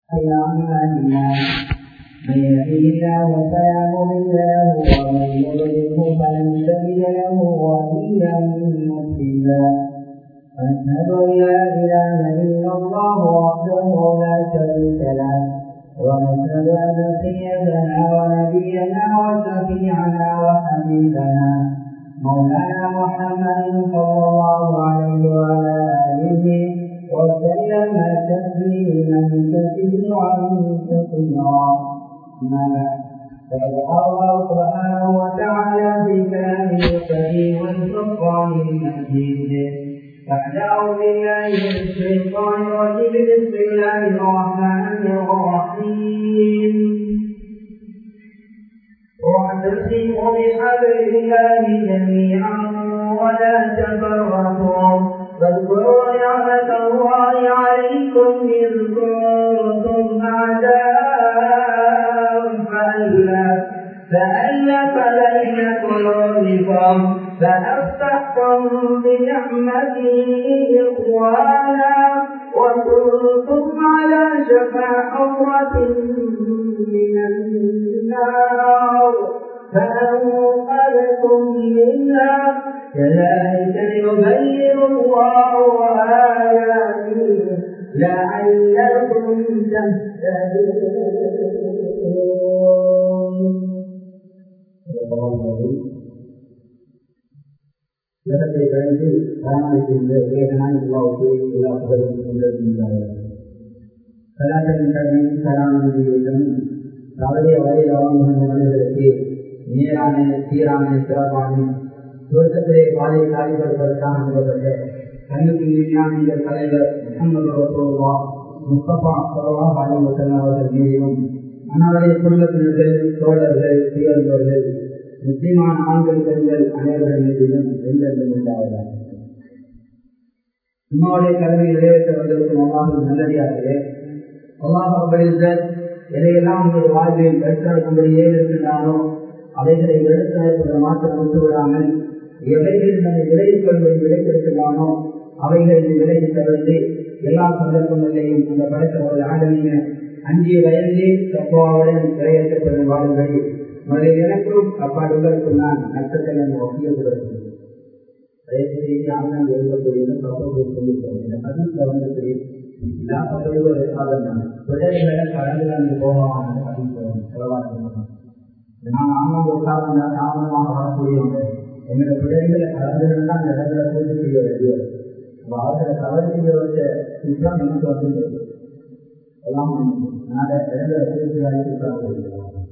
من يهده الله فلا مضل له ومن يضلله فلن تجد له وليا مرشدا أشهد أن لا إله إلا الله وحده لا شريك له ونشهد أن سيدنا ونبينا وشفيعنا وحبيبنا مولانا محمد صلى الله عليه وعلى آله وسلم تسليما كثيرا كثيرا أما بعد فقد قال الله سبحانه وتعالى في كلامه الكريم والفرقان المجيد بعد أعوذ بالله من الشيطان الرجيم بسم الله الرحمن الرحيم واعتصموا بحبل الله جميعا ولا تفرقوا واذكروا نعمة الله عليكم إذ كنتم أعداء فألف فألف بين قلوبكم فأصبحتم بنعمته إخوانا وكنتم على شفا حفرة من النار فأنقذكم منها كذلك يبين الله آياته لعلكم تهتدون உலகத்தை கழிந்து பராமரிக்கின்ற ஏகனாய் அல்லாவுக்கு எல்லா புகழும் கலாச்சாரின் கடமை கலாநிதியிடம் தவறிய வரையில் வாழ்ந்த மனிதர்களுக்கு நேரான சீரான சிறப்பான துவக்கத்திலே பாதை காரியப்படுவதற்கான நிறுவப்பட்ட கண்ணுக்கு மீதான இந்த தலைவர் முகமது ரசோல்லா முஸ்தபா சலவா பாலி வசல்லம் அவர்கள் மீதிலும் அன்னாருடைய குடும்பத்தினர்கள் தோழர்கள் தீவிரவர்கள் முக்கியமான ஆண்கள் பெண்கள் அனைவர்கள் மீதிலும் எந்தெந்த உண்டாவதாக நம்முடைய கல்வி நிறைவேற்றவர்களுக்கு அல்லாஹும் நல்லடியாகவே அல்லாஹ் அப்படின்ற எதையெல்லாம் உங்களுடைய வாழ்வில் பெற்றெடுக்கும்படியே இருக்கின்றானோ அவைகளை எடுத்து மாற்றம் விட்டு விடாமல் எவைகள் நம்மை விலகிக் கொள்வதை விளைத்திருக்கிறானோ அவைகளை விலகி தவிர்த்து எல்லா சந்தர்ப்பங்களையும் அந்த படைத்தவர்கள் ஆடலின அஞ்சிய வயதிலே தப்பாவுடன் விளையாட்டப்படும் வாழும்படி முதலில் எனக்கும் அப்பாடு உங்களுக்கும் நான் நட்சத்திரம் என்ற ஒப்பியல் கொடுக்கிறேன் தயவு செய்து ஆங்காங்க எழுதக்கூடிய தப்பு சொல்லியிருக்கிறோம் இந்த பதிவு வந்து எல்லா பக்கங்களும் ஒரு சாதனை விடைகளை கடந்து கடந்து போகமான பதிவு செலவாக நான் ஆங்காங்க உட்கார்ந்து தாமதமாக வரக்கூடியவங்க எங்களோட பிள்ளைகளை கலந்துகள் தான் இந்த இடத்துல பூர்த்தி செய்ய வேண்டியது அவசர தவறு செய்ய வச்ச சித்தம் நமக்கு வந்து எல்லாம் நாளை இடங்களை பூர்த்தி அழைத்து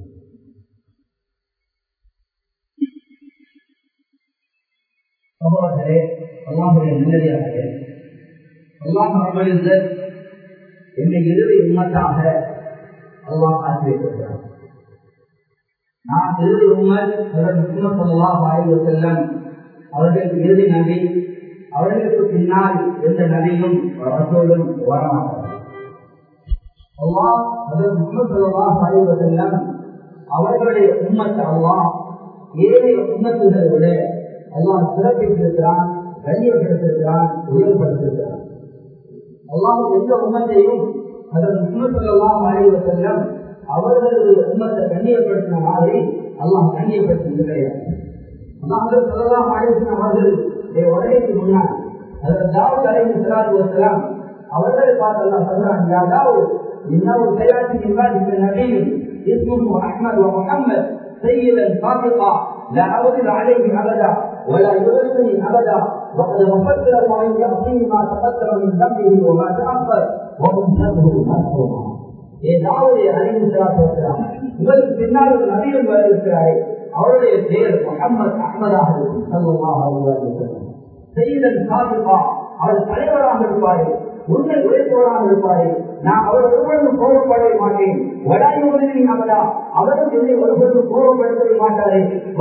சகோதரே அல்லாஹுடைய நல்லடியார்களே அல்லாஹ் அமர்ந்த என்னை இறுதி உண்மத்தாக அல்லாஹ் ஆக்கி வைத்திருக்கிறார் நான் இறுதி உண்மை சொல்லலாம் வாய்வு செல்லம் அவர்களுக்கு இறுதி நபி அவர்களுக்கு பின்னால் எந்த நபியும் ரசோலும் வரமாட்டார் அல்லாஹ் அதற்கு முகமது சொல்லலாம் வாய்வு செல்லம் அவர்களுடைய உண்மத்தை அல்லாஹ் ஏழைய உண்மத்துகளை விட அல்லாஹ் சிறப்பித்திருக்கிறான் கண்ணியப்படுத்திருக்கிறான் உயர்படுத்திருக்கிறான் அல்லாஹ் எந்த உண்மத்தையும் அதற்கு முகமது சொல்லலாம் வாய்வு செல்லம் அவர்களுடைய உண்மத்தை கண்ணியப்படுத்தின மாதிரி அல்லாஹ் கண்ணியப்படுத்தினது கிடையாது அல்லாஹ் சொல்லலாம் ஆலோசனை அவர்கள் உலகைக்கு முன்னால் அதற்கு தாவூத் அலைஹி ஸலாத்து வஸலாம் அவர்களை பார்த்து அல்லாஹ் சொல்றான் யா தாவூத் இன்னஹு சயாத்தி மின் பாதிக்க நபியும் اسمه احمد ومحمد سيدا صادقا لا اغفر عليه ابدا ولا يغفرني ابدا وقد غفرت له ان يعصيه ما تقدم من ذنبه وما تاخر ومن ذنبه مغفورا ஏதாவது அறிவு செலுத்தலாம் உங்களுக்கு பின்னால் ஒரு நபியும் வர இருக்கிறாரே அவருடைய பெயர் முகமது அஹமதாக இருக்கும் செய்தன் சாதிப்பா அவர் தலைவராக இருப்பாரு உண்மை உழைப்பவராக இருப்பாரு நான் அவர் ஒருவரும் கோபப்படவே மாட்டேன் வடாயுவதற்கு அவரா அவரும் என்னை ஒருவரும் கோபப்படுத்தவே மாட்டாரே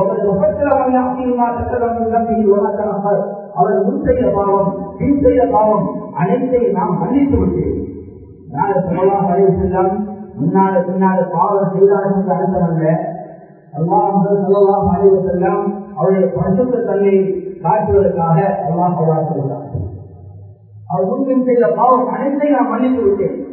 அவர் முன் செய்த பாவம் பின் செய்த பாவம் அனைத்தையும் நாம் மன்னித்து விட்டேன் நாளை சொல்லலாம் அறிவிச்செல்லாம் முன்னால பின்னால பாவம் செய்தார்கள் என்று அர்த்தம் அல்ல அல்லாஹ் சொல்லலாம் அறிவிச்செல்லாம் அவருடைய பரிசுத்த தன்மையை காட்டுவதற்காக அல்லாஹ் சொல்றார் அவர் முன்பின் செய்த பாவம் அனைத்தையும் நான் மன்னித்து விட்டேன்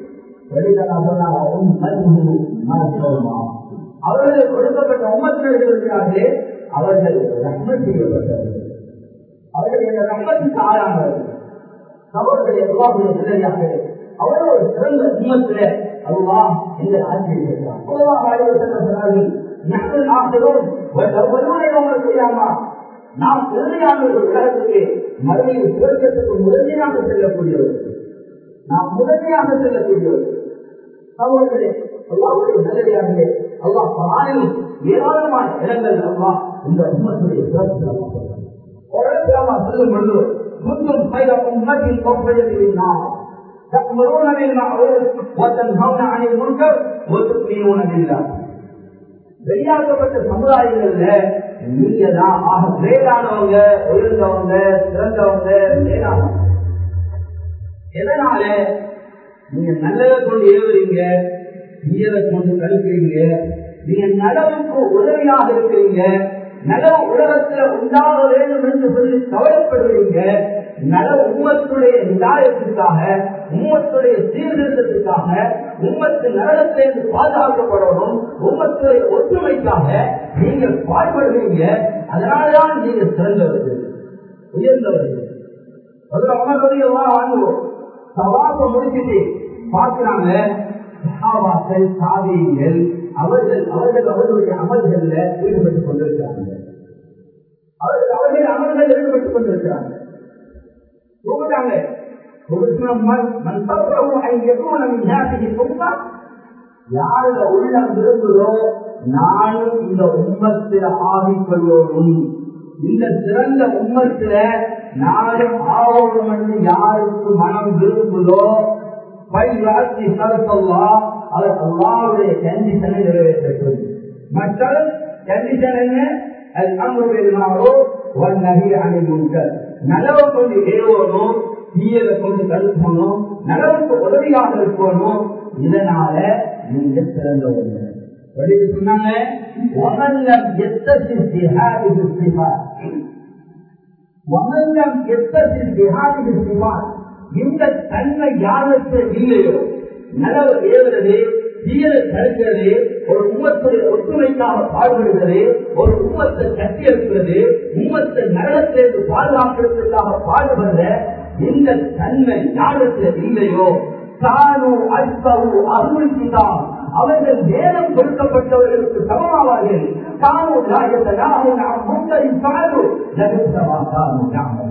அவர்கள் கொடுக்கப்பட்ட உமத்தினர்கள் இருக்கிறார்களே அவர்கள் ரஹ்மத் செய்யப்பட்டவர்கள் அவர்கள் இந்த ரஹ்மத்துக்கு ஆளானவர்கள் சகோதரர்களை அல்லாஹுடைய நிலையாக அவர்கள் ஒரு சிறந்த உம்மத்தில அல்லாஹ் இந்த ஆட்சியை செய்கிறார் அல்லாஹ் ஆய்வு சொன்னார்கள் நகல் ஆசிரும் செய்யாமா நாம் உறுதியான ஒரு உலகத்துக்கு மறுமையில் சுவர்க்கத்துக்கு முதன்மையாக செல்லக்கூடியவர்கள் நாம் முதன்மையாக செல்லக்கூடியவர்கள் சகோதரர்களே அல்லாவுடைய நல்லடியார்களே அல்லாஹ் பராயிலும் ஏராளமான இடங்கள் அல்லாஹ் இந்த உம்மத்துடைய சிறப்பு ஒரு இடத்தில் அல்லாஹ் சொல்லும் பொழுது முன்னும் خير أمة أخرجت للناس تأمرون بالمعروف وتنهون عن المنكر وتؤمنون بالله வெளியாக்கப்பட்ட சமுதாயங்கள்ல நீங்க தான் ஆக மேலானவங்க உயர்ந்தவங்க சிறந்தவங்க மேலானவங்க எதனால நீங்க நல்லதை கொண்டு ஏவுறீங்க தீயதை கொண்டு தடுக்கிறீங்க நீங்க நலவுக்கு உதவியாக இருக்கிறீங்க நலவு உலகத்துல உண்டாக வேண்டும் என்று சொல்லி கவலைப்படுவீங்க நல உம்மத்துடைய நியாயத்திற்காக உம்மத்துடைய சீர்திருத்தத்துக்காக உம்மத்து நலத்திலிருந்து பாதுகாக்கப்படணும் உம்மத்துடைய ஒற்றுமைக்காக நீங்கள் பாடுபடுவீங்க அதனாலதான் நீங்க சிறந்தவர்கள் உயர்ந்தவர்கள் அதுல அமர்வதை எல்லாம் வாங்குவோம் சவாப்ப முடிச்சுட்டு பார்க்கிறாங்க சகாபாக்கள் சாதியங்கள் அவர்கள் அவர்கள் அவர்களுடைய அமல்கள்ல ஈடுபட்டுக் கொண்டிருக்கிறாங்க அவர்கள் அவர்கள் அமல்கள் ஈடுபட்டுக் கொண்டிருக்கிறாங்க கூப்பிட்டாங்க யாருல உள்ளம் விரும்புதோ நானும் இந்த உம்மத்தில ஆகிக் கொள்ளணும் இந்த சிறந்த உம்மத்தில நானும் ஆவோம் என்று யாருக்கு மனம் விரும்புதோ பையாசி சரசல்லா அவர் அல்லாவுடைய கண்டிஷனை நிறைவேற்ற மக்கள் கண்டிஷன் என்ன அது அங்குமாரோ ஒரு நகை அணிமுன்கள் நலவை கொண்டு ஏவணும் தீயவை கொண்டு தடுக்கணும் நலவுக்கு உதவியாக இருக்கணும் இதனால நீங்க சிறந்தவங்க வெளியே சொன்னாங்க ومن يتصل بهذه الصفات ومن لم يتصل بهذه الصفات இந்த தன்மை யாருக்கு இல்லையோ நலவு ஏவுறது தீயதை தடுக்கிறது ஒரு உம்மத்துடைய ஒற்றுமைக்காக பாடுபடுகிறது ஒரு உம்மத்தை கட்டி எழுப்புறது உம்மத்தை நரகத்திலிருந்து பாதுகாக்கிறதுக்காக பாடுபடுற இந்த தன்மை யாருக்கு இல்லையோ தானு அற்பவு அருள்கிதான் அவர்கள் வேதம் கொடுக்கப்பட்டவர்களுக்கு சமமாவார்கள் தானு ராஜத்தனாகும் நாம் முந்தையும் தானு நகர்த்தவா தானு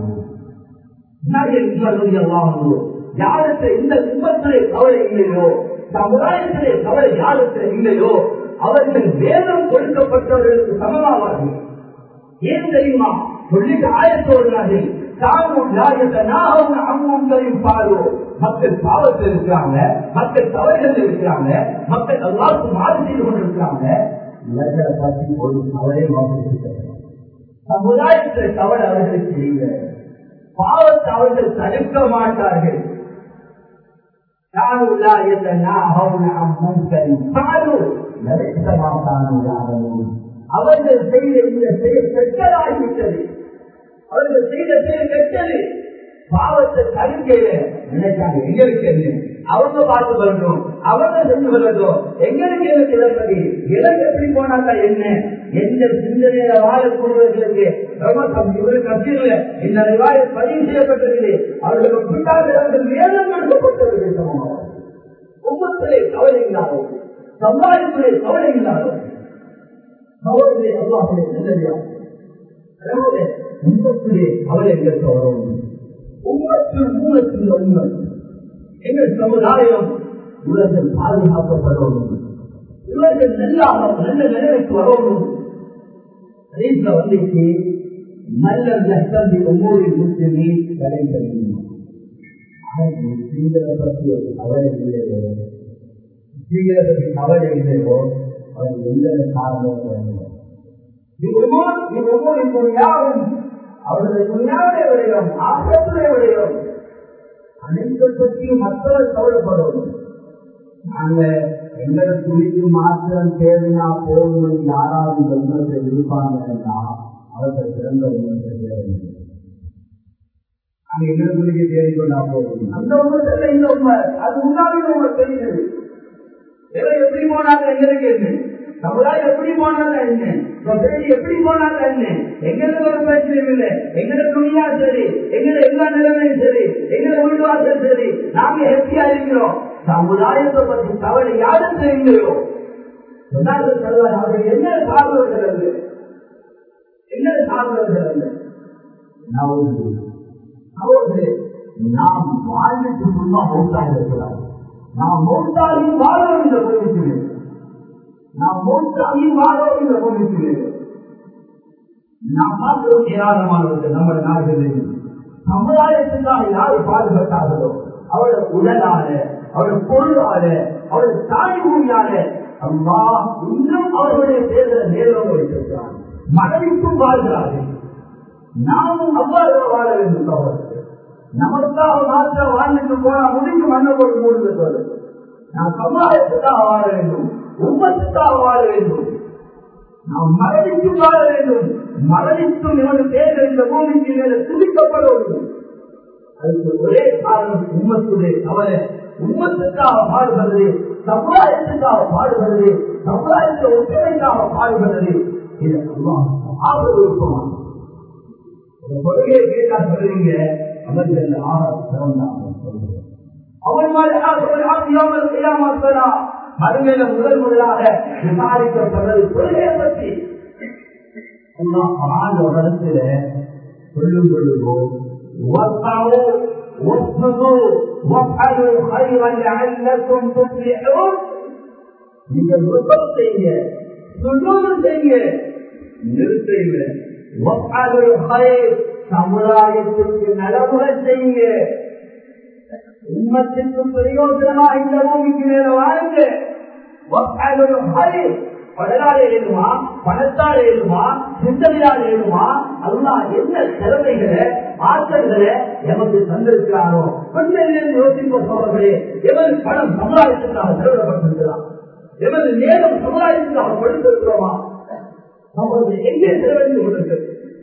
யாருக்கு இந்த கும்பத்திலே கவலை இல்லையோ சமுதாயத்திலே கவலை யாருக்கு இல்லையோ அவர்கள் வேதம் கொடுக்கப்பட்டவர்களுக்கு சமமாவார்கள் ஏன் தெரியுமா சொல்லிட்டு ஆயத்தோடுகிறார்கள் தாமும் நாயத்தனாகவும் அம்முங்களையும் பாரோ மக்கள் பாவத்தில் இருக்கிறாங்க மக்கள் தவறுகள் இருக்கிறாங்க மக்கள் எல்லாருக்கும் மாறு செய்து கொண்டிருக்கிறாங்க இவர்களை பற்றி ஒரு கவலை சமுதாயத்தில் தவறு அவர்களுக்கு இல்லை பாவத்தை அவர்கள் தடுக்க மாட்டார்கள் அவர்கள் செய்த இந்த செயல் கெட்டதாகிவிட்டது அவர்கள் செய்த செயல் கெட்டது பாவத்தை தடுக்கையில நினைச்சாங்க எங்களுக்கு என்ன அவங்க பார்த்து வரட்டும் அவங்க செஞ்சு வரட்டும் எங்களுக்கு என்ன கிளம்பி இலக்கு எப்படி போனாக்கா என்ன எந்த சிந்தனையில வாழக்கூடியவர்களுக்கு இவரு கட்சியில இந்த நிவாய பதிவு செய்யப்பட்டதில்லை அவர்களுக்கு பின்னால் அவர்கள் வேதம் நடத்தப்பட்டவர்கள் சமமாக குடும்பத்திலே கவலை இல்லாதோ சமுதாயத்திலே கவலை இல்லாதோ கவலை அல்லாஹே நல்லதா அதாவது உண்மத்திலே கவலை எங்களுக்கு வரும் உண்மத்தில் மூலத்தில் உண்மை எங்கள் சமுதாயம் உலகில் பாதுகாக்கப்படணும் இவர்கள் நல்லாக நல்ல நிலைமைக்கு வரணும் ரீஸ்ல வந்துச்சு நல்ல நஷ்டம் ஒவ்வொரு முஸ்லிமே வேலை தெரியும் முஸ்லீம்களை பற்றி ஒரு கவலை இல்லையோ முஸ்லீம்களை பற்றி கவலை இல்லையோ அவர் எந்த காரணம் அவருடைய துணியாவுடைய விடயம் ஆபத்துடைய விடயம் அனைத்து பற்றியும் மக்கள் கவலைப்படும் நாங்க எங்களை துணிக்கு மாத்திரம் தேவையா போகணும் யாராவது உண்மத்தை இருப்பாங்கன்னா அவர்கள் சிறந்த உண்மத்தை தேவையில்லை அங்க என்ன குளிக்க தேடிக்கொண்டா போகும் அந்த உண்மை இந்த உண்மை அது முன்னாடி உங்களை தெரியுது எதை எப்படி போனாங்க எங்களுக்கு என்ன சமுதாயம் எப்படி போனாங்க என்ன சொசைட்டி எப்படி போனாங்க என்ன எங்களுக்கு ஒரு பிரச்சனையும் இல்லை எங்களை துணியா சரி எங்களை எல்லா நிலைமையும் சரி எங்களை வீடுவாசல் சரி நாங்க ஹெப்பியா இருக்கிறோம் சமுதாயத்தை பற்றி கவலை யாரும் தெரிஞ்சோ சொன்னார்கள் சொல்வார் அவர்கள் என்ன சார்ந்தவர்கள் அல்ல என்ன சார்ந்தவர்கள் அல்ல அவர்கள் நாம் வாழ்ந்துட்டு சும்மா மௌத்தாக இருக்கிறார் நாம் மௌத்தாகி வாழோம் இந்த பூமிக்கு நாம் மௌத்தாகி வாழோம் இந்த பூமிக்கு நாம் மாத்திரம் ஏராளமானவர்கள் நம்முடைய நாடுகளில் சமுதாயத்துக்காக யாரு பாடுபட்டார்களோ அவருடைய உடலால அவருடைய பொருளால அவருடைய தாய் பூமியால அம்மா இன்னும் அவர்களுடைய தேர்தலை நேரம் வைத்திருக்கிறார் மனைவிக்கும் வாழ்கிறார்கள் நாமும் அவ்வாறு வாழ வேண்டும் அவர்களுக்கு நமக்காக மாற்ற வாழ்ந்துட்டு போனா முடிக்கு மண்ணை போட்டு மூடுவது நாம் சமுதாயத்துக்காக வாழ வேண்டும் உம்மத்துக்காக வாழ வேண்டும் நாம் மரணித்து வாழ வேண்டும் மரணித்தும் இவனது தேர்தல் இந்த பூமிக்கு மேல துடிக்கப்பட வேண்டும் அதுக்கு ஒரே காரணம் உம்மத்துடைய தவற உம்மத்துக்காக பாடுபடுறது சமுதாயத்துக்காக பாடுபடுறது சமுதாயத்தை ஒற்றுமைக்காக பாடுபடுறது இது ஆபத்து விருப்பமானது கொள்கையை கேட்டா சொல்றீங்க அவர்கள் ஆக சிறந்தாங்க அவன் மறுமையில முதல் முதலாக விசாரிக்கப்படுறது கொள்கையை பற்றி உலகத்துல சொல்லும் பொழுதோ நீங்கள் விருப்பம் செய்யுங்க சொல்லுவதும் செய்யுங்க நிறுத்த இல்லை சமுதாயத்திற்கு நலமுறை செய்யுங்க உண்மத்திற்கு பிரயோஜனமா இந்த பூமிக்கு மேல வாழுங்க படலால் எழுதுமா பணத்தால் எழுதுமா சிந்தனையால் எழுதுமா அதெல்லாம் என்ன திறமைகளை ஆற்றல்களை எமக்கு தந்திருக்கிறாரோ கொஞ்சம் யோசிக்க போறவர்களே எமது பணம் சமுதாயத்துக்காக செலவிடப்பட்டிருக்கலாம் எமது நேரம் சமுதாயத்துக்காக கொடுத்திருக்கிறோமா எங்கே செலவழித்து கொண்டிருக்கிறது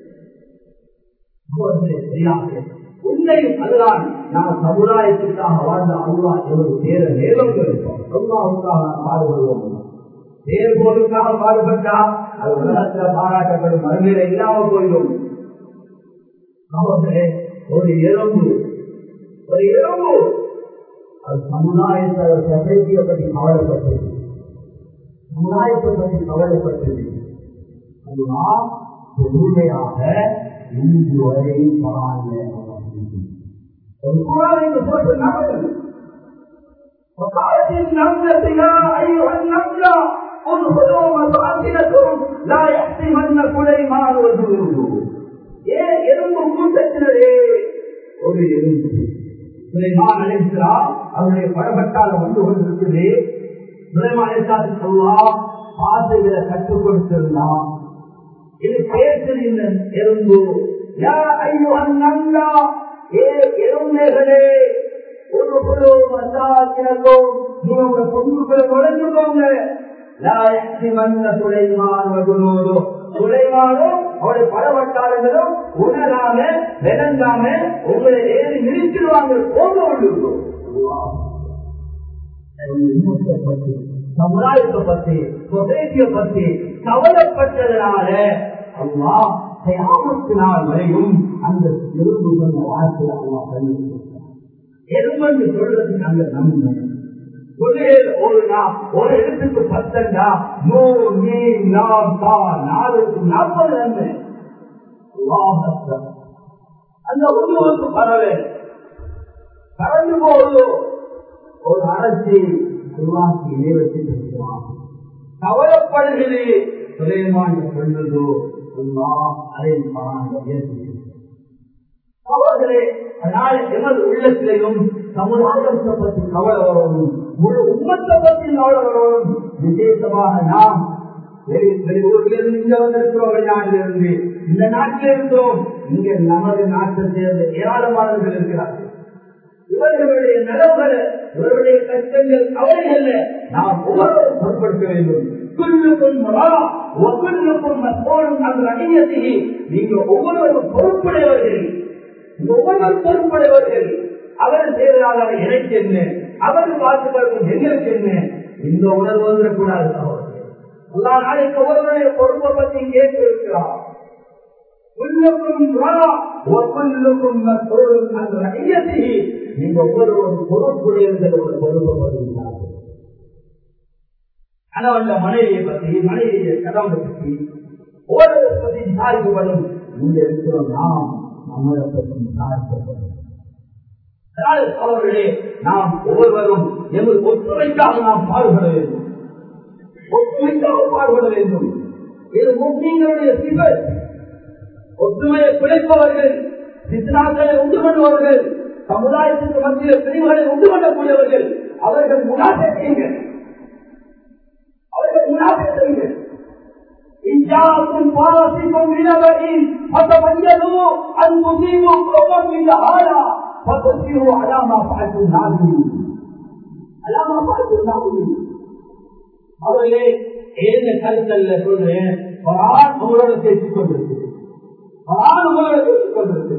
உண்மையும் அதுதான் நாம் சமுதாயத்திற்காக வாழ்ந்த அல்லா எவ்வளவு பேர நேரம் இருப்போம் அல்லாவுக்காக நாம் பாடுபடுவோம் பேர் போலுக்காக பாடுபட்டா அது உலகத்தில் பாராட்டப்படும் மறுமையில இல்லாம போயிடும் அவர்களே ஒரு எறும்பு ஒரு எறும்பு அது சமுதாயத்தை சொசைட்டியை பற்றி கவலைப்பட்டது சமுதாயத்தை பற்றி கவலைப்பட்டது அதுதான் பொறுமையாக இன்று வரை பரவாயில்லை ஒரு குரானுக்கு போட்டு நபர்கள் وقالت النملة يا أيها النملة ادخلوا مساكنكم لا يحطمن سليمان وجنوده ஏ எறும்பு கூட்டத்தினரே ஒரு எறும்பு சுலைமான் அழைக்கிறார் அவருடைய படப்பட்டால வந்து கொண்டிருக்குது சுலைமான் அழைத்தாரு சொல்லா ஆசைகளை கற்றுக் கொடுத்திருந்தான் இது பேசுது இந்த எறும்பு யா ஐயோ அண்ணா ஏ எறும்பேகளே ஒரு குழு மசாக்கினோ நீங்க பொங்குகளை நுழைஞ்சுக்கோங்க சுலைமான் வகுனோதோ சுலைமானும் அவருடைய படவட்டாளர்களும் உணராம விளங்காம உங்களை ஏறி நிறுத்திடுவாங்க போக உள்ளும் சமுதாயத்தை பத்தி சொசைட்டியை பத்தி கவலைப்பட்டதனால அம்மா கயாமத்து நாள் வரையும் அந்த எறும்பு சொன்ன வார்த்தையை அம்மா பண்ணி எறும்பு சொல்றதுக்கு அந்த நன்மை ஒரு ஒரு இடத்துக்கு பத்தண்டா நோ நீ நாம் தா நாலுக்கு நாற்பது நன்மை அந்த உருவத்துக்கு பரவே கடந்து போது ஒரு அரசை உருவாக்கி நிறைவேற்றி கவலைப்படுகிறது சுலைமான் சொல்வதோ அதை அவர்களே அதனால் எமது உள்ளத்திலையும் சமுதாயத்தை பற்றி கவலை வரணும் முழு உண்மத்தை பற்றி கவலை வரணும் விசேஷமாக நாம் வெளியூர்லிருந்து இங்க வந்திருக்கிறோம் வெளிநாட்டிலிருந்து இந்த நாட்டில் இருக்கிறோம் இங்க நமது நாட்டை சேர்ந்த ஏராளமானவர்கள் இருக்கிறார்கள் இவர்களுடைய நலவுகளை இவர்களுடைய கஷ்டங்கள் கவலைகள்ல நாம் ஒவ்வொருவரும் பொருட்படுத்த வேண்டும் குல்லுக்கும் ஒவ்வொன்றுக்கும் மத்தோடும் அந்த அணியத்தையே நீங்க ஒவ்வொருவரும் பொறுப்புடையவர்கள் ஒவ்வொரு பொறுப்புடையவர்கள் அவர் செய்வதால் அவர் எனக்கு என்ன அவர் பார்த்து கொள்ளும் எங்களுக்கு என்ன இந்த உணர்வு வந்துடக்கூடாது சகோதரர்கள் எல்லா நாளைக்கு ஒவ்வொருவருடைய பொறுப்பை பற்றி கேட்டு இருக்கிறார் நீங்க ஒவ்வொருவரும் பொறுப்புடையவர்கள் ஒரு பொறுப்பை பதிவுகிறார்கள் கணவன் மனைவியை பற்றி மனைவியை கணவனை பற்றி ஒவ்வொரு பற்றி விசாரிக்கப்படும் இங்க இருக்கிறோம் நாம் நம்மளை பற்றி விசாரிக்கப்படும் அவர்களே நாம் ஒவ்வொருவரும் எமது ஒற்றுமைக்காக நாம் பாடுபட வேண்டும் ஒற்றுமைக்காக பாடுபட வேண்டும் இது முஸ்லீம்களுடைய சிவர் ஒற்றுமையை பிழைப்பவர்கள் சித்தனாக்களை உண்டு பண்ணுபவர்கள் சமுதாயத்திற்கு மத்திய பிரிவுகளை உண்டு பண்ணக்கூடியவர்கள் அவர்கள் முன்னாட்டீங்க அவர்கள் முன்னாட்டீங்க إن جاءكم فاسق بنبأ فتبينوا أن تصيبوا قوما بجهالة فتصبحوا على ما فعلتم نادمين على ما فعلتم نادمين அவர்களே ஏந்த கருத்தல்ல சொல்றேன் குரான் உங்களோட பேசிக் கொண்டிருக்கு குரான் உங்களோட பேசிக் கொண்டிருக்கு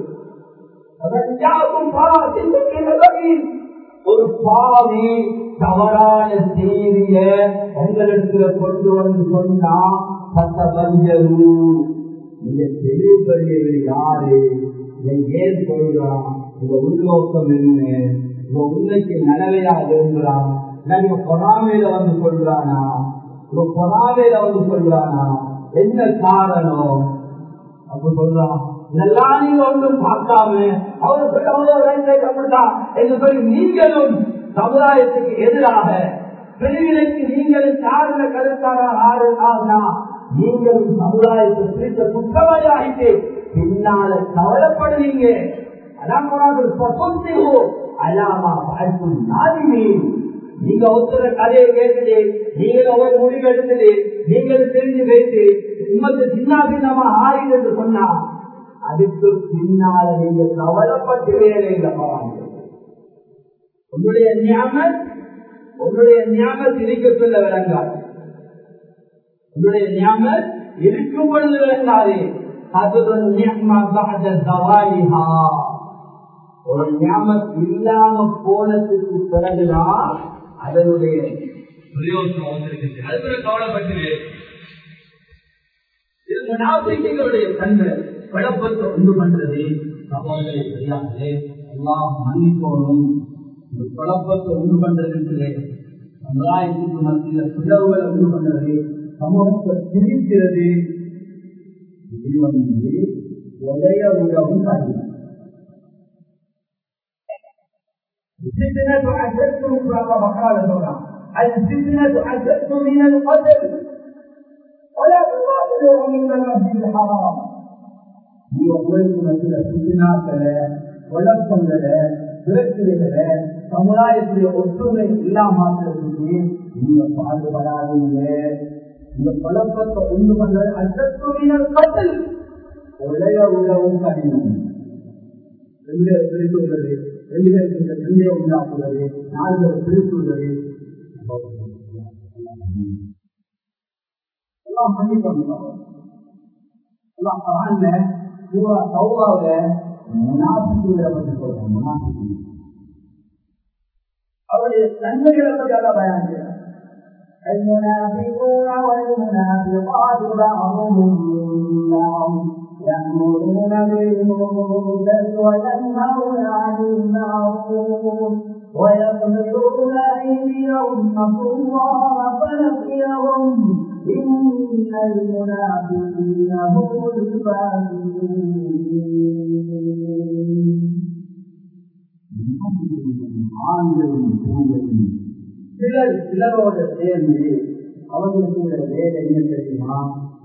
ஒரு பாவி தவறான செய்திய உங்களிடத்துல கொண்டு வந்து சொன்னா பத்தபஞ்சரு இந்த தெளிவுபடியவர் யாரு இதை ஏன் சொல்றான் உங்க உள்நோக்கம் என்ன உங்க உண்மைக்கு நலவையா விரும்புறான் இவங்க பொறாமையில வந்து சொல்றானா இவங்க பொறாமையில வந்து சொல்றானா என்ன காரணம் அப்ப சொல்றான் இதெல்லாம் நீங்க ஒன்றும் பார்க்காம அவருக்கு அப்படித்தான் என்று சொல்லி நீங்களும் சமுதாயத்துக்கு எதிராக பிரிவினைக்கு நீங்களும் சார்ந்த கருத்தாக ஆகுனா நீங்களும் சமுதாயத்தை பிரித்த குற்றவாளியாகிட்டு பின்னால கவலைப்படுவீங்க அதான் அல்லாமா பார்க்கும் நாதிமே நீங்க ஒருத்தர கதையை கேட்டுட்டு நீங்கள் ஒவ்வொரு முடிவு எடுத்துட்டு நீங்கள் தெரிஞ்சு வைத்து உமக்கு சின்ன பின்னமா ஆயுது என்று சொன்னா அதுக்கு பின்னால நீங்க கவலைப்பட்டு வேலையில போவாங்க உன்னுடைய ஞாபகம் உன்னுடைய ஞாபகம் இருக்க சொல்ல விளங்காது உன்னுடைய ஞாபகம் இருக்கும் பொழுது விளங்காது ஒரு ஞாபகம் இல்லாம போனதுக்கு பிறகுதான் அதனுடைய பிரயோஜனம் வந்திருக்கிறது அது கவலைப்பட்டு இது முனாபிகளுடைய தன்மை குழப்பத்தை உண்டு பண்றது சகோதரரை தெரியாது எல்லாம் மன்னிப்போனும் இந்த குழப்பத்தை உண்டு பண்றது சமுதாயத்துக்கு மத்தியில் பிளவுகளை உண்டு பண்றது சமூகத்தை திரிக்கிறது இது வந்து உடைய உலகம் காரணம் الفتنة أشد وقال هنا الفتنة أشد من القتل ولا تقاتلوا من المسجد الحرام நீ உங்களுக்கு மத்திய சிந்தனாக்களை குழப்பங்களை பிரச்சனைகளை சமுதாயத்துடைய ஒற்றுமை இல்லாமக்கிறதுக்கு நீங்க பாடுபடாதீங்க இந்த குழப்பத்தை உண்டு பண்றது அச்சத்துவினர் கட்டல் உடைய உலகம் கடினம் ரெண்டு பிரித்துள்ளது ரெண்டு பேருக்கு இந்த சண்டையை உண்டாக்குவது நாலு பேர் பிரித்துள்ளது எல்லாம் பண்ணி பண்ணுறோம் எல்லாம் பரவாயில்ல பூரா சௌபாவில முனாபிகளை பற்றி சொல்றோம் முனாபிக்கு அவருடைய தன்மைகளை பற்றி எல்லாம் பயன் செய்யறார் المنافقون والمنافقات بعضهم من بعض يأمرون بالمنكر وينهون عن المعروف ويقبلون أيديهم نسوا الله فنسيهم إن المنافقين هم الفاسقون ஆண்களும் பெண்களும் சிலர் சிலரோட சேர்ந்து அவங்களுக்கு உள்ள வேலை என்ன தெரியுமா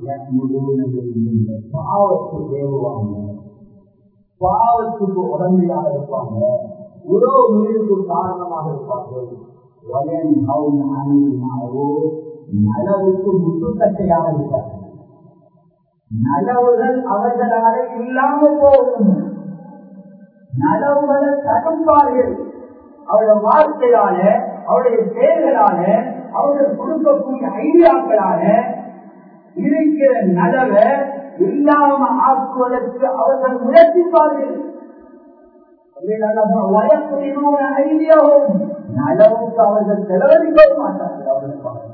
பாவத்துக்கு ஏவுவாங்க பாவத்துக்கு உடமையாக இருப்பாங்க உறவு முறிவுக்கு காரணமாக இருப்பார்கள் வயன் ஹவுன் அணிமாவோ நலவுக்கு முட்டுக்கட்டையாக இருப்பார்கள் நலவுகள் அவர்களால இல்லாம போகும் நலவுகளை தடுப்பார்கள் அவருடைய வார்த்தையால அவருடைய செயல்களால அவர்கள் கொடுக்கக்கூடிய ஐடியாக்களால இருக்கிற நலவை இல்லாம ஆக்குவதற்கு அவர்கள் முயற்சிப்பார்கள் நலவுக்கு அவர்கள் செலவழிக்கவும் மாட்டார்கள் அவர்கள்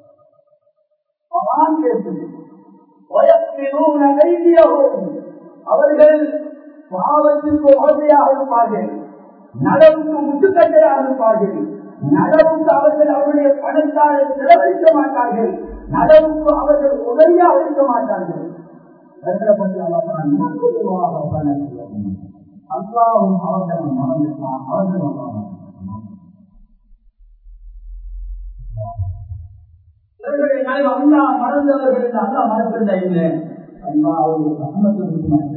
அவர்கள் பாவத்திற்கு ஓதையாக இருப்பார்கள் நலவுக்கு முட்டுக்கட்டையாக இருப்பார்கள் நலவுக்கு அவர்கள் அவருடைய பணத்தால் செலவழிக்க மாட்டார்கள் நலவுக்கு அவர்கள் உதவியாக இருக்க மாட்டார்கள் அல்லாவும் அவசரம் மறந்துட்டான் அவசரம் அல்லா மறந்தவர்கள் அல்லா மறக்கல இல்லை அல்லாவுடைய ரஹமத்து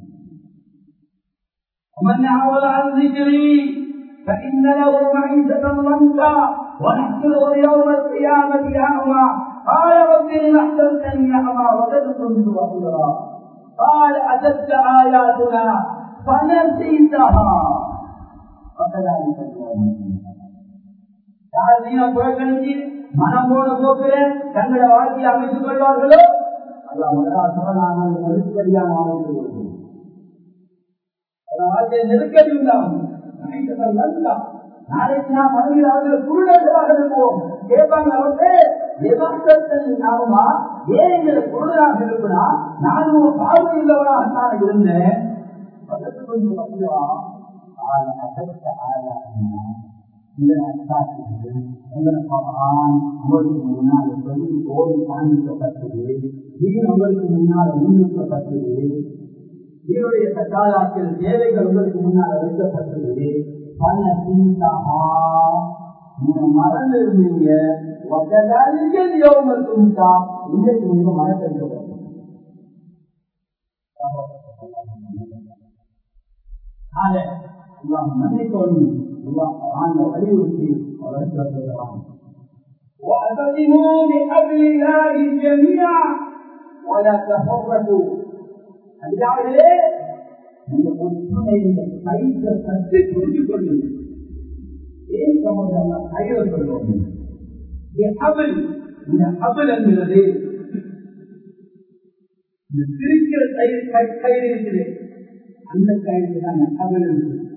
ومن أعرض عن ذكري فإن له معيشة ضنكا ونحشره يوم القيامة أعمى قال رب لم أحسنتني أعمى وقد كنت بصيرا قال أتتك آياتنا فنسيتها وكذلك اليوم யார் நீங்க புறக்கணிச்சு மனம் போன போக்கில தங்களை வாழ்க்கையை அமைத்துக் கொள்வார்களோ அல்லா முதலாக நெருக்கடியான வாழ்க்கை வாழ்க்கை நெருக்கடி உண்டாகும் நாளைக்கு நாம் மனதில் அவர்கள் குருடர்களாக இருப்போம் கேட்பாங்க அவர்களே விமர்சனத்தில் நாமமா ஏன் எங்களை குருடராக இருக்குன்னா நான் ஒரு பார்வை உள்ளவராக நான் இருந்தேன் பக்கத்து கொஞ்சம் பக்கவா அதற்கு ஆளாக இந்த அத்தாட்சிகள் எங்களுக்கு உங்களுக்கு முன்னால் சொல்லி ஓடி காண்பிக்கப்பட்டது இது உங்களுக்கு முன்னால் முன்னிறுத்தப்பட்டது இதனுடைய சட்டாளாக்கள் தேவைகள் உங்களுக்கு முன்னால் வைக்கப்பட்டது பல சிந்தாகா நீங்க மறந்து இருந்தீங்க துண்டா இன்றைக்கு நீங்க மறக்கடிக்கப்பட்டது மன்னிக்கொண்டு வலியுறுத்தி அவர்கள் சொல்கிறான் واعتصموا بحبل الله جميعا ولا تفرقوا அதிகாரிகளே இந்த ஒற்றுமை இந்த கைத்த கட்டி புரிஞ்சுக் கொள்ளுங்கள் ஏன் சமூகம் கையில் சொல்றோம் அபல் இந்த அபல் என்கிறது இந்த சிரிக்கிற கயிறு கயிறு இருக்குது அந்த கயிறு தான் அபல்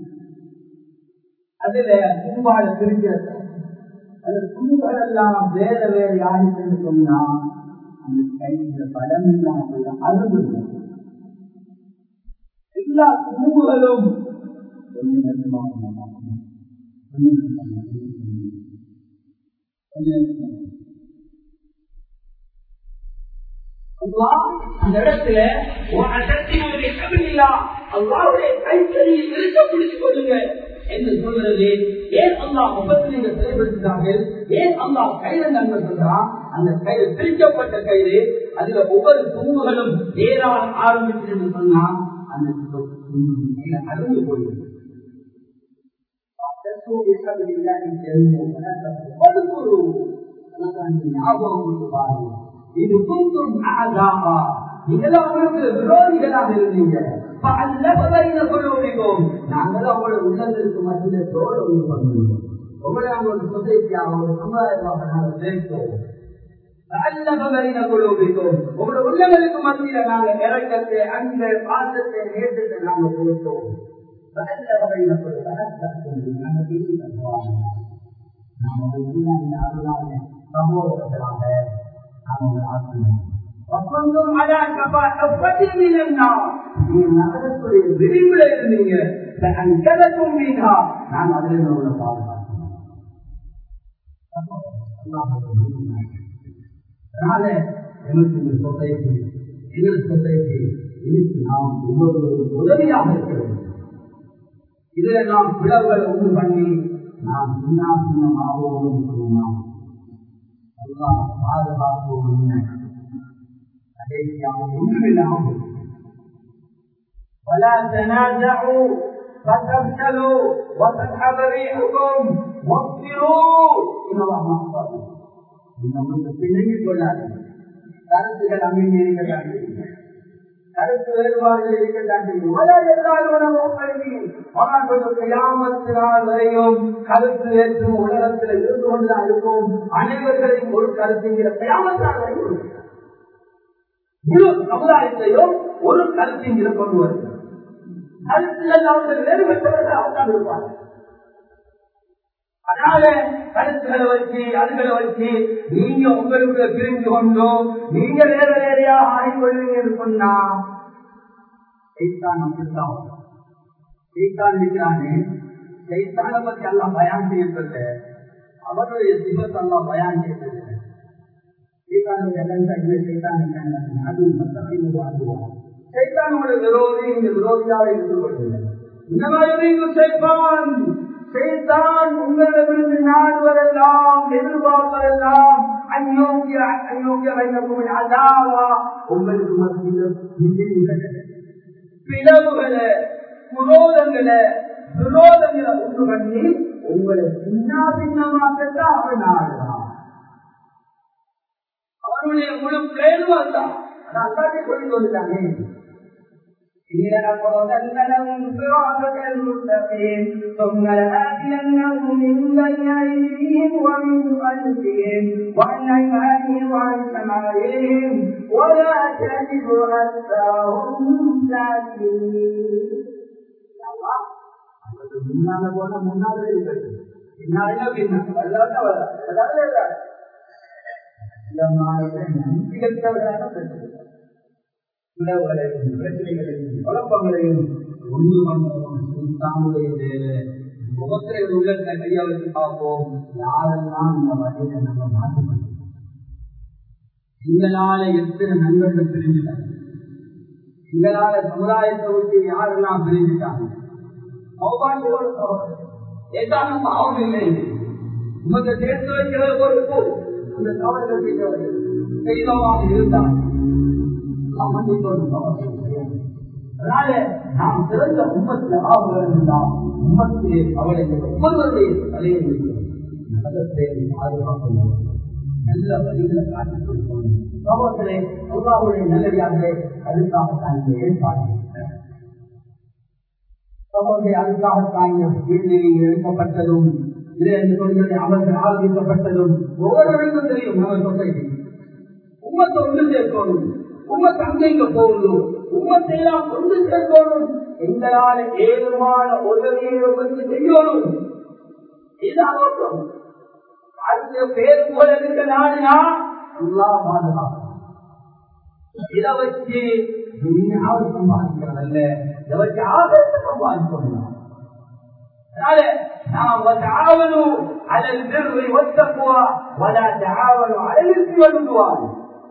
அதுல கும்பால பிரிக்கிற அந்த கும்பல் எல்லாம் வேற வேற யாருக்குன்னு சொன்னா அந்த கையில பலம் இல்லாமல் அருள் எல்லா கும்புகளும் அந்த இடத்துல அல்லாவுடைய கைத்தறியில் இருக்க பிடிச்சு கொள்ளுங்க என்று சொல்றது ஏன் அல்லா முகத்தில் செயல்படுத்தினார்கள் ஏன் அல்லா கையில நன்மை சொல்றான் அந்த கயிறு பிரிக்கப்பட்ட கயிறு அதுல ஒவ்வொரு தும்புகளும் வேறால் ஆரம்பிச்சு என்று சொன்னா அந்த அழுந்து போயிருக்கு இது குந்தும் இதெல்லாம் உங்களுக்கு விரோதிகளாக இருந்தீங்க நாங்கள் அவங்களோட உள்ளத்திற்கு மத்தியில் தோட ஒன்று பண்ணுவோம் உங்களை அவங்களோட சொசைட்டியாக ஒரு சமுதாயமாக நாங்கள் சேர்த்தோம் உங்களோட உள்ளங்களுக்கு மத்தியில நாங்க இறக்கத்தை அன்பை பாசத்தை நேசத்தை நாங்க கொடுத்தோம் சகோதரர்களாக நாங்கள் ஆசிரியர் விளிம்புல இருந்தீங்க நான் அதில் உள்ள பாதுகாக்கிறேன் அதனால எங்களுக்கு இந்த சொசைட்டி எங்கள் சொசைட்டி இதுக்கு நாம் ஒவ்வொருவரும் உதவியாக இருக்கிறது இதில் நாம் பிளவுகளை உண்டு பண்ணி நாம் சின்ன சின்னமாகவும் சொன்னோம் எல்லாம் பாதுகாப்போம் என்ன கடைசியாக ஒன்றுமில்லாமல் ولا تنازعوا فتفشلوا وتذهب ريحكم واصبروا ان الله مع الصابرين நம்மளுக்கு பிணைந்து கொள்ளாது கருத்துகள் அமைந்து இருக்கட்டாங்க கருத்து வேறுபாடுகள் இருக்கட்டாங்க வரையும் கருத்து ஏற்றும் உலகத்தில் இருந்து கொண்டுதான் இருக்கும் அனைவர்களையும் ஒரு கருத்துங்கிற கயாமத்தால் வரையும் முழு சமுதாயத்தையும் ஒரு கருத்தின் கொண்டு வருகிறார் கருத்துகள் அவர்கள் வேறுபட்டவர்களாகத்தான் இருப்பார்கள் அதனால கருத்துக்களை வச்சு அதுகளை வச்சு நீங்க உங்களுக்கு பிரிந்து கொண்டோ நீங்க வேற வேறையாக ஆகிக்கொள்வீங்க என்று சொன்னா சைத்தான் அப்படித்தான் சைத்தான் இருக்கிறானே சைத்தானை பத்தி எல்லாம் பயான் செய்யப்பட்ட அவருடைய சிவத்தை எல்லாம் பயான் செய்யப்பட்ட சைத்தானோட விரோதி இந்த விரோதியாக இருந்து கொள்ளுங்கள் இந்த மாதிரி சைத்தான் சைத்தான் உங்களிடமிருந்து நாடுவதெல்லாம் எதிர்பார்ப்பதெல்லாம் அந்யோக்கிய அந்யோக்கிய வைக்கும் அதாவா உங்களுக்கு மத்தியில் பிளவுகளை குரோதங்களை விரோதங்களை உண்டு பண்ணி உங்களை சின்ன பின்னமாக்கத்தான் அவன் நாடுறான் அவனுடைய முழு பிரேருவம் தான் அதான் கொண்டு வந்துட்டாங்க لنقعدنهم صراطك المستقيم ثم لآتينهم من بين أيديهم ومن خلفهم وعن أيمانهم وعن شمائلهم ولا تجد أكثرهم شاكرين முன்னால போன முன்னாலே இருக்கிறது பின்னாலே பின்னால வல்லாத வராது இந்த மாதிரி நம்பிக்கையாளராக பெற்றது உணவுகளையும் பிரச்சனைகளையும் குழப்பங்களையும் ஒன்று தாங்களுடைய முகத்திரை உள்ளத்தை கையா வச்சு பார்ப்போம் யாரெல்லாம் இந்த வகையில நம்ம மாற்றணும் எங்களால எத்தனை நண்பர்கள் பிரிஞ்சுட்டாங்க எங்களால சமுதாயத்தை விட்டு யாரெல்லாம் பிரிஞ்சுட்டாங்க ஏதாவது பாவம் இல்லை உமக்கு சேர்த்து வைக்கிற பொறுப்பு அந்த தவறுகள் செய்தவாக இருந்தால் அதனால நாம் சிறந்த உண்மத்தில் ஆக வேண்டாம் உண்மத்திலே அவளை ஒவ்வொருவருடைய தலையை நகரத்தை பாதுகாக்கணும் நல்ல வழிகளை காட்டிக் கொடுக்கணும் சமூகத்திலே அல்லாவுடைய நல்லடியார்களே அதுக்காகத்தான் இந்த ஏற்பாடு சமூகத்தை அதுக்காகத்தான் வீட்டில் எழுப்பப்பட்டதும் இரண்டு தொழில்களை அவர்கள் ஆரம்பிக்கப்பட்டதும் ஒவ்வொருவருக்கும் தெரியும் நம்ம சொசைட்டி உம்மத்தை ஒன்று சேர்க்கணும் உம்மத்தை அங்கெங்க போகுது உம்மத்தை எல்லாம் கொண்டு சேர்க்கணும் எங்களால ஏழுமான உதவியை வந்து செய்யணும் இதுதான் நோக்கம் அதுக்கு பேர் போல இருக்க நாடுனா எல்லா பாதுகாக்கும் இதை வச்சு துணியாவது சம்பாதிக்கிறதல்ல இதை வச்சு ஆபத்தை சம்பாதிக்கணும் அதனால நாம் تعاونوا على البر والتقوى ولا تعاونوا على الاثم والعدوان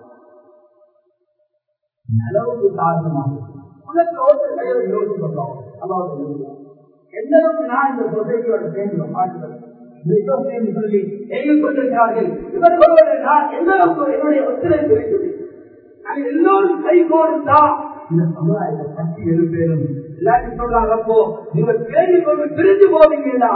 அளவுக்கு காரணமாக உனக்கு ஒரு கையில் யோசிப்போம் அதாவது எந்த அளவுக்கு நான் இந்த சொசைட்டியோட சேர்ந்து மாற்றுவேன் சொல்லி எங்கள் கொண்டிருக்கிறார்கள் இவர்களோட நான் எந்த அளவுக்கு என்னுடைய ஒத்துழைப்பு இருக்குது நாங்கள் எல்லோரும் கை கோர்த்தா இந்த சமுதாயத்தை பற்றி எழுப்பேரும் எல்லாத்தையும் சொல்றாங்க அப்போ நீங்க கேள்வி கொண்டு பிரிஞ்சு போவீங்களா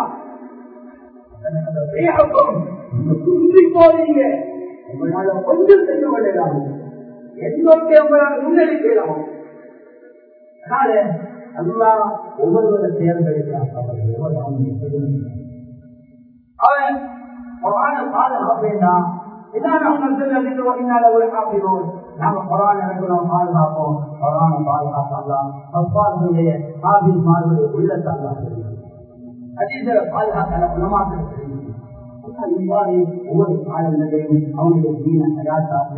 துன்றி போவீங்க உங்களால கொஞ்சம் செய்ய வேண்டியதாகும் எந்தோக்கே உங்களால் முன்னெடுக்கலாம் அதனால அல்லா ஒவ்வொருவரை தேர்ந்தெடுக்கிறான் அவன் குரான பாதுகாப்பேண்டா இதான் நம்ம சொல்லிட்டு வந்தீங்கனால ஒரு காப்பிடுவோம் நாம குரான் இறக்கணும் பாதுகாப்போம் குரான பாதுகாக்கலாம் அப்பாவுடைய ஆபிஸ் மாறுடைய உள்ளத்தால் அதீத பாதுகாக்கான குணமாக இவ்வாறு ஒவ்வொரு காலங்களையும் அவனுடைய தீன தயாராக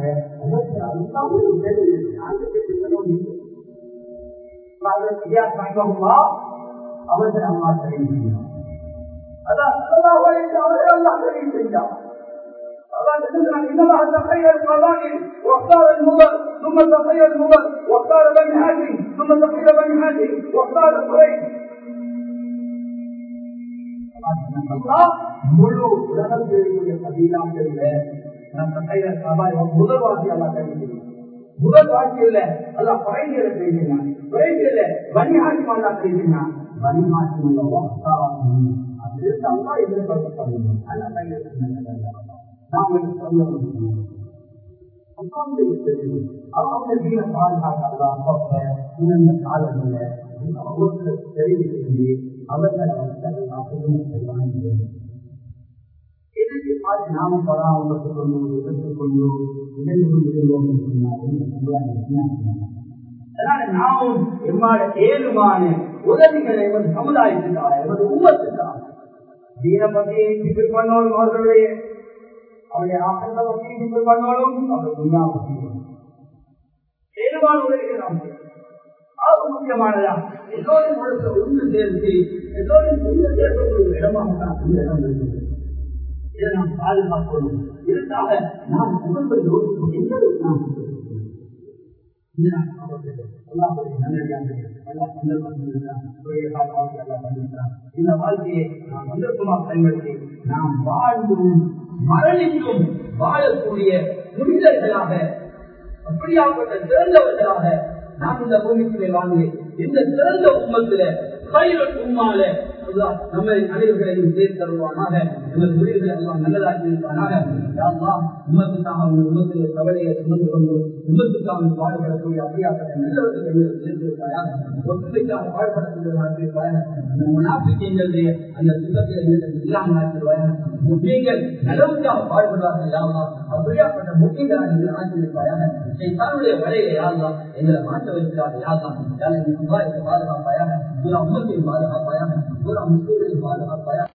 அவர்கள் அம்மா தெரிவிக்கிறார் அதான் அவர்கள் எல்லாம் தெரிவு செஞ்சார் إن الله تخير القبائل واختار المضر ثم تخير المضر واختار بني هاشم ثم تخير بني هاشم واختار قريش முழு உலகத்திற்குரிய கபீலாக்கள் முதல் வாசி அல்லா தெரிவிக்கிறார் முதல் வாசியில் அல்லா குறைகளை பேசினான் குறைகள் பனிஹாசி அல்லா பேசினான் பனிஹாசி அது அல்லா எதிர்பார்க்கப்படுது அல்லா கையில் நாங்கள் சொல்ல முடியும் அவங்களுடைய பாதுகாக்கலாம் இந்த காலங்களில் அவர்களுக்கு தெரிவிக்கிறது அவர்கள் அவர்கள் வாங்கிடுவோம் நாம பராமரித்துக் கொண்டு எதிர்த்துக் கொண்டு இணைந்து கொண்டிருந்தோம் என்று சொன்னாலும் அதனால நாமும் எம்மாட ஏழுமான உதவிகளை எமது சமுதாயத்துக்காக எமது உமத்துக்காக தீன பற்றி சிக்கல் பண்ணோம் அவர்களுடைய அவருடைய ஆசங்களை பற்றி சிக்கல் பண்ணோம் அவர் துணியா பற்றி ஏழுமான உதவிகள் நாம் செய்யணும். ஆக முக்கியமானதா எல்லோரும் ஒழுக்க ஒன்று சேர்த்து எல்லோரும் ஒன்று சேர்க்கக்கூடிய இடமாக தான் இந்த இடம் இருக்குது இதை நாம் பாதுகாக்கணும் இதற்காக நாம் உணர்வை யோசிக்கும் எந்த அளவுக்கு நாம் இந்த நாம் காப்பாற்றுகிறோம். அல்லாஹ்வுடைய நல்லடியார்களே, அல்லாஹ் சந்தர்ப்பம் தந்திருக்கிறான். உடைய காப்பாற்றி அல்லாஹ் தந்திருக்கிறான். இந்த வாழ்க்கையை நாம் சந்தர்ப்பமாக பயன்படுத்தி நாம் வாழ்ந்தும் மரணிக்கும் வாழக்கூடிய புனிதர்களாக அப்படியாப்பட்ட சிறந்தவர்களாக நாம் இந்த பூமிக்குள்ளே வாழ்ந்து இந்த சிறந்த உம்மத்தில கையில் உம்மால அல்லாஹ் நம்மை அனைவர்களையும் சேர்த்து தருவானாக எமது முடிவுகளை எல்லாம் நல்லதாக்கி இருப்பானாக யாரெல்லாம் உம்மத்துக்காக உங்கள் உம்மத்திலே கவலையை சுமந்து கொண்டு உம்மத்துக்காக பாடுபடக்கூடிய அப்படியாப்பட்ட நல்லவர்கள் எங்களுக்கு சேர்த்து இருப்பாயாக ஒற்றுமைக்காக பாடுபடக்கூடியவர்களாக அந்த முனாபிக்கங்களுடைய அந்த சுத்தத்தை எங்களுக்கு இல்லாமல் ஆக்கிடுவாயாக முக்கியங்கள் நலவுக்காக பாடுபடுவார்கள் யாரெல்லாம் அப்படியாப்பட்ட முக்கியங்களாக நீங்கள் ஆக்கியிருப்பாயாக தன்னுடைய வலையை யாரெல்லாம் எங்களை மாற்ற வைக்கிறார்கள் யாரெல்லாம் யாரை சமுதாயத்தை பாதுகாப்பாயாக பூரா உம்மத்தை பாதுகாப்பாயாக பூரா முஸ்லீம்களை பாதுகாப்பாயாக